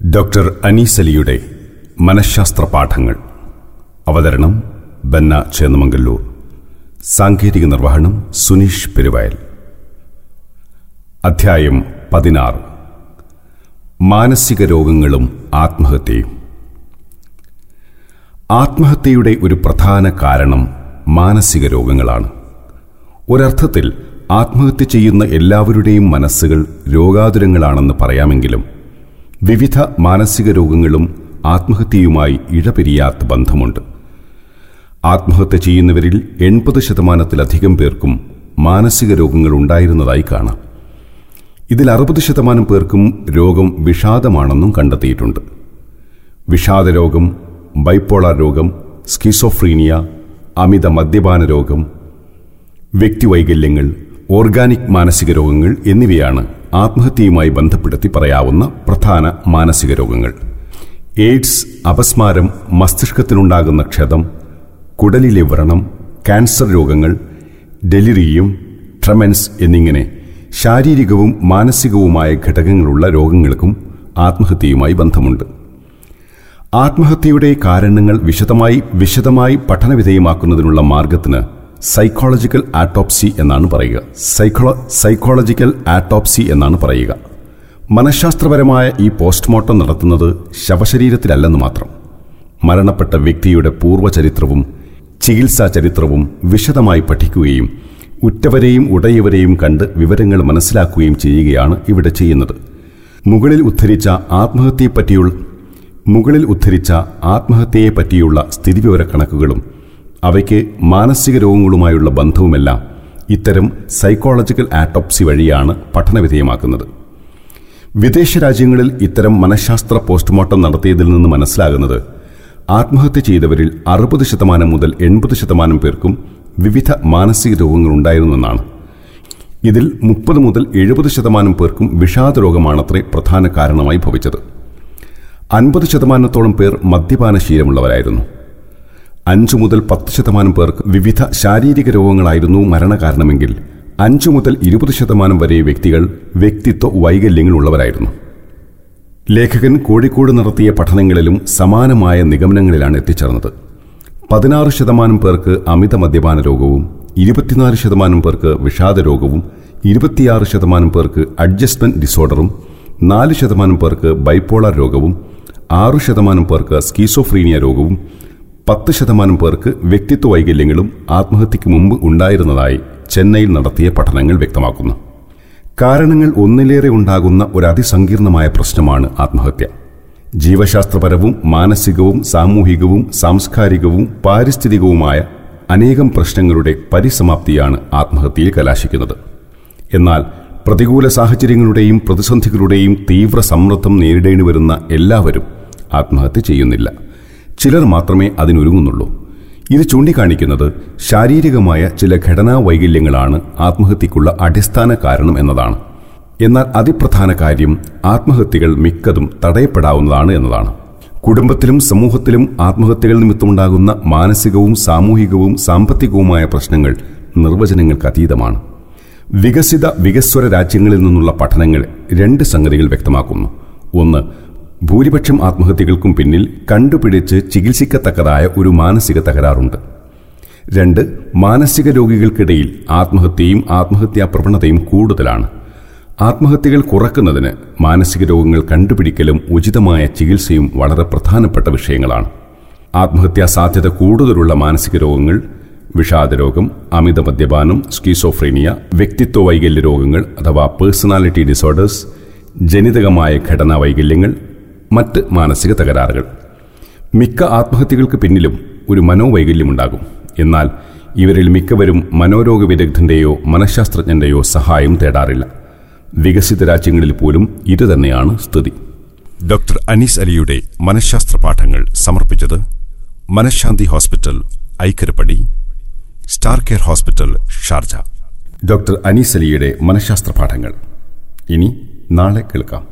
doctor Anees അലിയുടെ മനഃശാസ്ത്ര പാഠങ്ങൾ അവതരണം ബന്ന ചേന്നമംഗല്ലൂർ സാങ്കേതിക നിർവഹണം സുനീഷ് പെരുവയൽ അധ്യായം പതിനാറ് മാനസിക രോഗങ്ങളും ആത്മഹത്യയും ആത്മഹത്യയുടെ ഒരു പ്രധാന കാരണം മാനസിക രോഗങ്ങളാണ് ഒരർത്ഥത്തിൽ ആത്മഹത്യ ചെയ്യുന്ന എല്ലാവരുടെയും മനസ്സുകൾ രോഗാതുരങ്ങളാണെന്ന് പറയാമെങ്കിലും വിവിധ മാനസിക രോഗങ്ങളും ആത്മഹത്യയുമായി ഇഴപിരിയാത്ത ബന്ധമുണ്ട് ആത്മഹത്യ ചെയ്യുന്നവരിൽ എൺപത് ശതമാനത്തിലധികം പേർക്കും മാനസിക രോഗങ്ങൾ ഉണ്ടായിരുന്നതായി കാണാം ഇതിൽ അറുപത് ശതമാനം പേർക്കും രോഗം വിഷാദമാണെന്നും കണ്ടെത്തിയിട്ടുണ്ട് വിഷാദരോഗം ബൈപ്പോളാർ രോഗം സ്കിസോഫ്രീനിയ അമിത മദ്യപാന രോഗം വ്യക്തിവൈകല്യങ്ങൾ ഓർഗാനിക് മാനസിക രോഗങ്ങൾ എന്നിവയാണ് ആത്മഹത്യയുമായി ബന്ധപ്പെടുത്തി പറയാവുന്ന പ്രധാന മാനസിക രോഗങ്ങൾ എയ്ഡ്സ് അപസ്മാരം മസ്തിഷ്കത്തിനുണ്ടാകുന്ന ക്ഷതം കുടലിലെ വ്രണം ക്യാൻസർ രോഗങ്ങൾ ഡെലിറിയും ട്രമൻസ് എന്നിങ്ങനെ ശാരീരികവും മാനസികവുമായ ഘടകങ്ങളുള്ള രോഗങ്ങൾക്കും ആത്മഹത്യയുമായി ബന്ധമുണ്ട് ആത്മഹത്യയുടെ കാരണങ്ങൾ വിശദമായി വിശദമായി പഠനവിധേയമാക്കുന്നതിനുള്ള മാർഗത്തിന് സൈക്കോളജിക്കൽ ആറ്റോപ്സി എന്നാണ് പറയുക സൈക്കോള സൈക്കോളജിക്കൽ ആറ്റോപ്സി എന്നാണ് പറയുക മനഃശാസ്ത്രപരമായ ഈ പോസ്റ്റ്മോർട്ടം നടത്തുന്നത് ശവശരീരത്തിലല്ലെന്ന് മാത്രം മരണപ്പെട്ട വ്യക്തിയുടെ പൂർവ്വചരിത്രവും ചികിത്സാ ചരിത്രവും വിശദമായി പഠിക്കുകയും ഉറ്റവരെയും ഉടയവരെയും കണ്ട് വിവരങ്ങൾ മനസ്സിലാക്കുകയും ചെയ്യുകയാണ് ഇവിടെ ചെയ്യുന്നത് മുകളിൽ ഉദ്ധരിച്ച ആത്മഹത്യയെപ്പറ്റിയുള്ള മുകളിൽ ഉദ്ധരിച്ച ആത്മഹത്യയെപ്പറ്റിയുള്ള സ്ഥിതിവിവരക്കണക്കുകളും അവയ്ക്ക് മാനസിക രോഗങ്ങളുമായുള്ള ബന്ധവുമെല്ലാം ഇത്തരം സൈക്കോളജിക്കൽ ആറ്റോപ്സി വഴിയാണ് പഠനവിധേയമാക്കുന്നത് വിദേശ രാജ്യങ്ങളിൽ ഇത്തരം മനഃശാസ്ത്ര പോസ്റ്റ്മോർട്ടം നടത്തിയതിൽ നിന്ന് മനസ്സിലാകുന്നത് ആത്മഹത്യ ചെയ്തവരിൽ അറുപത് ശതമാനം മുതൽ എൺപത് ശതമാനം പേർക്കും വിവിധ മാനസിക രോഗങ്ങളുണ്ടായിരുന്നെന്നാണ് ഇതിൽ മുപ്പത് മുതൽ എഴുപത് ശതമാനം പേർക്കും വിഷാദ രോഗമാണത്രേ പ്രധാന കാരണമായി ഭവിച്ചത് അൻപത് ശതമാനത്തോളം പേർ മദ്യപാന ശീലമുള്ളവരായിരുന്നു അഞ്ചു മുതൽ പത്ത് ശതമാനം പേർക്ക് വിവിധ ശാരീരിക രോഗങ്ങളായിരുന്നു മരണകാരണമെങ്കിൽ അഞ്ചു മുതൽ ഇരുപത് ശതമാനം വരെ വ്യക്തികൾ വ്യക്തിത്വ വൈകല്യങ്ങൾ ഉള്ളവരായിരുന്നു ലേഖകൻ കോഴിക്കോട് നടത്തിയ പഠനങ്ങളിലും സമാനമായ നിഗമനങ്ങളിലാണ് എത്തിച്ചേർന്നത് പതിനാറ് ശതമാനം പേർക്ക് അമിത മദ്യപാന രോഗവും ഇരുപത്തിനാല് ശതമാനം പേർക്ക് വിഷാദ രോഗവും ഇരുപത്തിയാറ് ശതമാനം പേർക്ക് അഡ്ജസ്റ്റ്മെന്റ് ഡിസോർഡറും നാല് ശതമാനം പേർക്ക് ബൈപ്പോളാർ രോഗവും ആറു ശതമാനം പേർക്ക് സ്കീസോഫ്രീനിയ രോഗവും പത്ത് ശതമാനം പേർക്ക് വ്യക്തിത്വ വൈകല്യങ്ങളും ആത്മഹത്യക്ക് മുമ്പ് ഉണ്ടായിരുന്നതായി ചെന്നൈയിൽ നടത്തിയ പഠനങ്ങൾ വ്യക്തമാക്കുന്നു കാരണങ്ങൾ ഒന്നിലേറെ ഉണ്ടാകുന്ന ഒരു അതിസങ്കീർണമായ പ്രശ്നമാണ് ആത്മഹത്യ ജീവശാസ്ത്രപരവും മാനസികവും സാമൂഹികവും സാംസ്കാരികവും പാരിസ്ഥിതികവുമായ അനേകം പ്രശ്നങ്ങളുടെ പരിസമാപ്തിയാണ് ആത്മഹത്യയിൽ കലാശിക്കുന്നത് എന്നാൽ പ്രതികൂല സാഹചര്യങ്ങളുടെയും പ്രതിസന്ധികളുടെയും തീവ്ര സമ്മർദ്ദം നേരിടേണ്ടി വരുന്ന എല്ലാവരും ആത്മഹത്യ ചെയ്യുന്നില്ല ചിലർ മാത്രമേ അതിനൊരുങ്ങുന്നുള്ളൂ ഇത് ചൂണ്ടിക്കാണിക്കുന്നത് ശാരീരികമായ ചില ഘടനാ വൈകല്യങ്ങളാണ് ആത്മഹത്യക്കുള്ള അടിസ്ഥാന കാരണം എന്നതാണ് എന്നാൽ അതിപ്രധാന കാര്യം ആത്മഹത്യകൾ മിക്കതും തടയപ്പെടാവുന്നതാണ് എന്നതാണ് കുടുംബത്തിലും സമൂഹത്തിലും ആത്മഹത്യകൾ നിമിത്തമുണ്ടാകുന്ന മാനസികവും സാമൂഹികവും സാമ്പത്തികവുമായ പ്രശ്നങ്ങൾ നിർവചനങ്ങൾക്ക് അതീതമാണ് വികസിത വികസ്വര രാജ്യങ്ങളിൽ നിന്നുള്ള പഠനങ്ങൾ രണ്ട് സംഗതികൾ വ്യക്തമാക്കുന്നു ഒന്ന് ഭൂരിപക്ഷം ആത്മഹത്യകൾക്കും പിന്നിൽ കണ്ടുപിടിച്ച് ചികിത്സിക്കത്തക്കതായ ഒരു മാനസിക തകരാറുണ്ട് രണ്ട് മാനസിക രോഗികൾക്കിടയിൽ ആത്മഹത്യയും ആത്മഹത്യാ പ്രവണതയും കൂടുതലാണ് ആത്മഹത്യകൾ കുറക്കുന്നതിന് മാനസിക രോഗങ്ങൾ കണ്ടുപിടിക്കലും ഉചിതമായ ചികിത്സയും വളരെ പ്രധാനപ്പെട്ട വിഷയങ്ങളാണ് ആത്മഹത്യാ സാധ്യത കൂടുതലുള്ള മാനസിക രോഗങ്ങൾ വിഷാദരോഗം അമിത മദ്യപാനം സ്കീസോഫ്രീനിയ വ്യക്തിത്വ വൈകല്യ രോഗങ്ങൾ അഥവാ പേഴ്സണാലിറ്റി ഡിസോർഡേഴ്സ് ജനിതകമായ ഘടനാ വൈകല്യങ്ങൾ മറ്റ് മാനസിക തകരാറുകൾ മിക്ക ആത്മഹത്യകൾക്ക് പിന്നിലും ഒരു മനോവൈകല്യമുണ്ടാകും എന്നാൽ ഇവരിൽ മിക്കവരും മനോരോഗ വിദഗ്ധന്റെയോ മനഃശാസ്ത്രജ്ഞന്റെയോ സഹായം തേടാറില്ല വികസിത രാജ്യങ്ങളിൽ പോലും ഇതുതന്നെയാണ് സ്ഥിതി ഡോക്ടർ അനീസ് അലിയുടെ മനഃശാസ്ത്ര പാഠങ്ങൾ സമർപ്പിച്ചത് മനഃശാന്തി hospital Aikkarappadi star care hospital Sharjah doctor Anees അലിയുടെ മനഃശാസ്ത്ര പാഠങ്ങൾ ഇനി നാളെ കേൾക്കാം